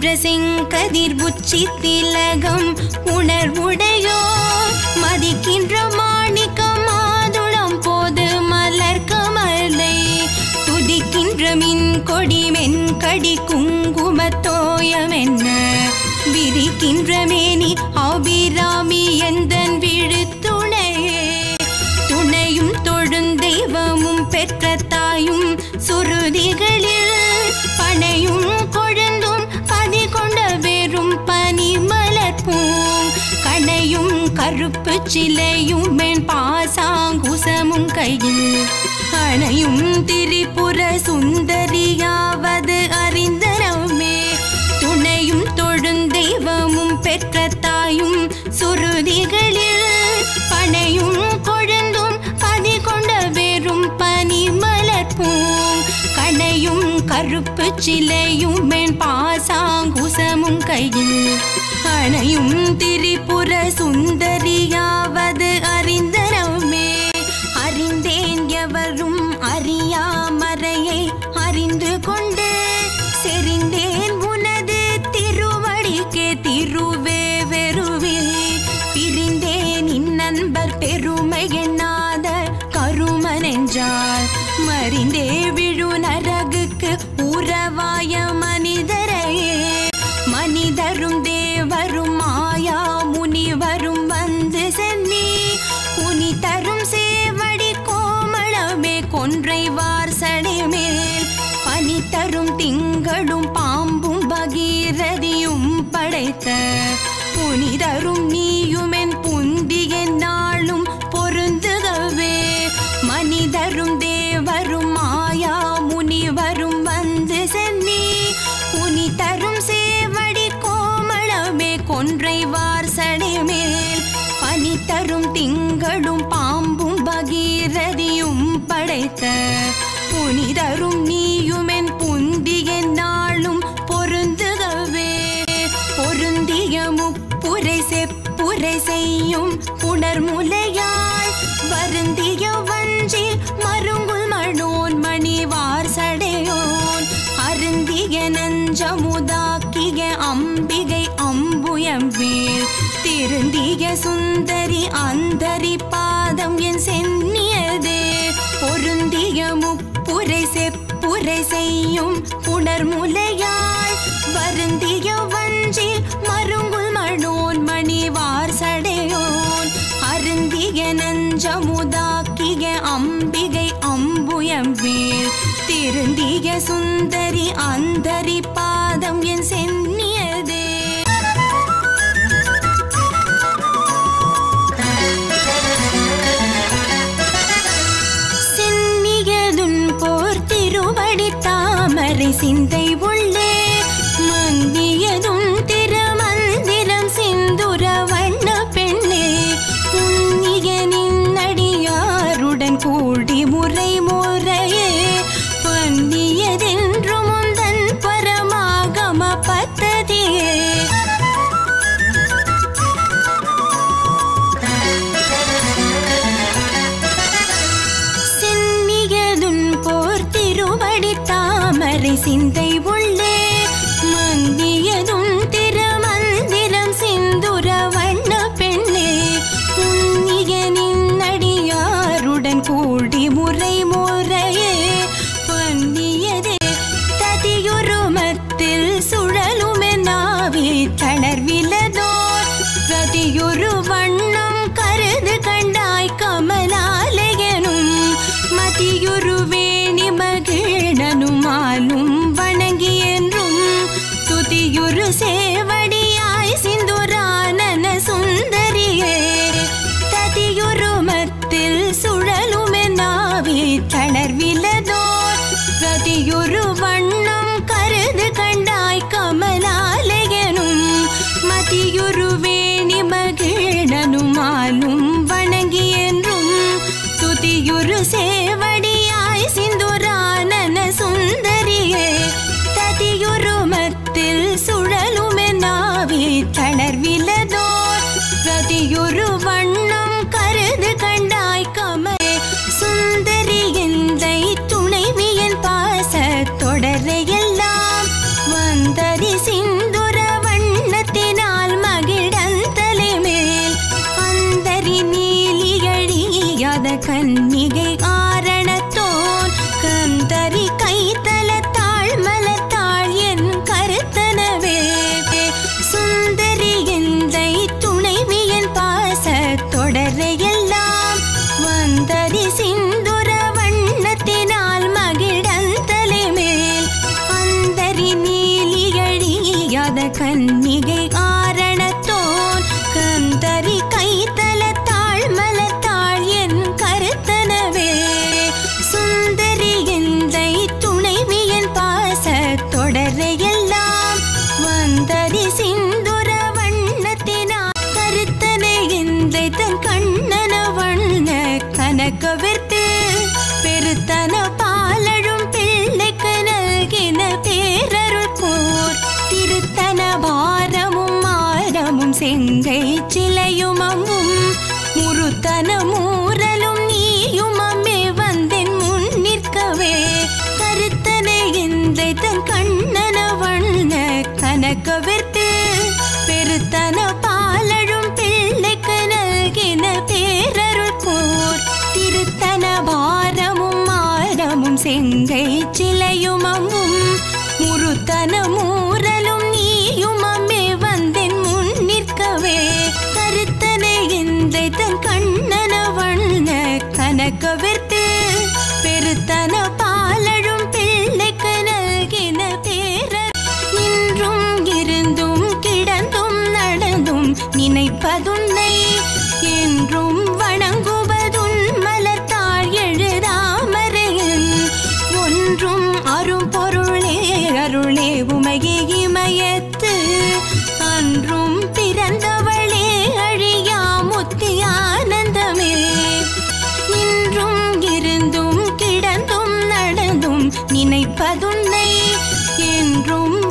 செங்கதிர் உச்சி திலகம் உணர்வுடையோ மதிக்கின்ற மாணிக்கம் மாதுளம் போது மலர் கமலை துதிக்கின்ற மின் கொடி மென்கடி குங்குமத்தோயமென்ன விரிக்கின்ற மேனி அபிராமி எந்தன் விழுத்துணையே துணையும் தொழுந்தெய்வமும் பெற்ற தாயும் சுருதிகளில் பனையும் கொழுந்தும் பதி கொண்ட வெறும் பனி மலர்ப்பூம் கனையும் கருப்பு சிலையும் மென் பாசாங்குசமும் கையில் அணையும் திரிபுர சுந்தரியாவது அறிந்தரமே துணையும் தொழுந்தெய்வமும் பெற்ற தாயும் சுருதிகளில் பனையும் கொழுந்தும் பதி கொண்ட வெறும் பனி மலர்ப்பூம் கனையும் கருப்பு சிலையும் மென் பாசாங்குசமும் கையில் அணையும் திரிபுர சுந்தரியாவது அறிந்தரமே அறிந்தேன் எவரும் அறியாமறையை அறிந்து கொண்டு செறிந்தேன் உனது திருவடிக்கே திருவே வெறுவே பிரிந்தேன் இந்நண்பர் பெருமை எண்ணாத கருமனென்றால் மறிந்தே விழு நரகுக்கு உறவாய மனிதரையே மனிதரும் தேவரும் மாயா முனிவரும் வந்து சென்னி குனி தரும் சேவடி கோமளமே கொன்றைவார் சடைமேல் பனி தரும் திங்களும் பாம்பும் பகீரதியும் படைத்த புனிதரும் நீயுமென் புந்திய நாளும் பொருந்துகவே மனிதரும் தேவரும் மாயா முனிவரும் வந்து சென்னி புனி தரும் சேவடி கோமளமே கொன்றைவார் சடைமேல் பனி தரும் திங்களும் பாம்பும் பகீரதியும் படைத்த புனிதரும் நீயுமென் புந்திய நாளும் பொருந்துகவே பொருந்திய முப்புரை செப்புரை செய்யும் புணர்முலையாய் வருந்திய வஞ்சில் மருங்குல் மணோன் மணிவார் சடையோன் அருந்திய நஞ்சமுதாக்கிய அம்பிகை அம்புயம்பேல் திருந்திய சுந்தரி அந்தரி பாதம் என் சென்னியதே பொருந்திய முப்புரை செப்புரை செய்யும் புணர்முலையாய் வருந்திய வஞ்சில் மருங்குல் மணோன் மணிவார் சடையோன் அருந்திய நஞ்சமுதாக்கிய அம்பிகை அம்புயம்பேல் திருந்திய சுந்தரி அந்தரி பாதம் என் சென்னியதே சென்னியதுன் போர் திருவடி தாமரை சிந்தை உள்ளே மந்தியதும் திருமந்திரம் சிந்துர வண்ண பெண்ணே உன்னியனின் அடியாருடன் கூடி முறை முறையே பந்தியதென்றும் உந்தன் பரமாகம பத்ததியே சென்னியதுன் போர் திருவடி தாமரை சிந்தை உள்ளே மந்தியதும் திருமந்திரம் சிந்துர வண்ண பெண்ணே உன்னியனின் அடியாருடன் கூடி முறை முறையே பந்தியதே ததியுருமத்தில் சுழலுமெ நாவி தளர்விலதோர் கதியொரு வண்ணம் கருது கண்டாய் கமலாலயனும் மதியொரு வேணி மகிழனுமாலும் வணங்கி என்றும் துதியுரு சேவடியாய் சிந்துரானன சுந்தரியே ததியுருமத்தில் சுழலுமெ நாவி தளர்விலதோர் கதியொரு வண்ணம் கருது கண்டாய் கமலாலயனும் மதியுரு வேணி மகிழனுமாலும் வணங்கி என்றும் துதியுரு சேவடியாய் சிந்துரானன சுந்தரியே ததியுருமத்தில் சுழலுமெ நாவி தளர்விலதோர் கதியொரு வண்ணம் கருது கண்டாய் கமலே சுந்தரி எந்தை துணைவியன் பாச தொடரையெல்லாம் வந்தரி சிந்து கன்னிகை ஆரணத்தோன் கந்தரி கைத்தல தாழ்மலத்தாள் என் கருத்தனவே சுந்தரி எந்தை துணைவியன் பாச தொடரையெல்லாம் வந்தரி சிந்துர வண்ணத்தினால் மகிழந்தலை மேல் அந்தரி நீலியழியாத கன்னிகை ஆரணத்தோன் கந்தரி கைத்தல தாழ்மலத்தாள் என் கருத்தனவே சுந்தரி எந்தை துணைவியன் பாச தொடரையெல்லாம் வந்தரி சிந்துர வண்ணத்தினால் கருத்தனை எந்தை தன் கண்ணன வண்ண கனகவிற்கு பெருத்தன பாலழும் பிள்ளைக்கு நல்கின பேரருள் போர் திருத்தன பாரமும் மாரமும் செங்கை சிலையும் அம்மும் முருத்தன மூரலும் நீயும் அம்மே வந்தென் முன் நிற்கவே கருத்தனை எந்தை தன் கண்ணன வண்ண கனகவிற்கு பெருத்தன பாலழும் பிள்ளைக்கு நல்கின பேரருள் போர் திருத்தன பாரமும் மாரமும் செங்கை சிலையும் அம்மும் முருத்தன மூரலும் நீயும் அம்மே வந்தென் முன் நிற்கவே கருத்தனை எந்தை தன் கண்ணன வண்ண கனகவிற்கு பெருத்தன பாலழும் பிள்ளைக்கு நல்கின பேரர் நின்றும் இருந்தும் கிடந்தும் நடந்தும் நினைப்பதுன்னை என்றும் வணங்குவதுன் மலர்த்தாள் எழுதாமரையன் ஒன்றும் அரும் பொருளே அருளே உமையே இமயத்து அன்றும் பிறந்தவளே அழியா முத்தி ஆனந்தமே நின்றும் இருந்தும் கிடந்தும் நடந்தும் நினைப்பதுன்னை என்றும்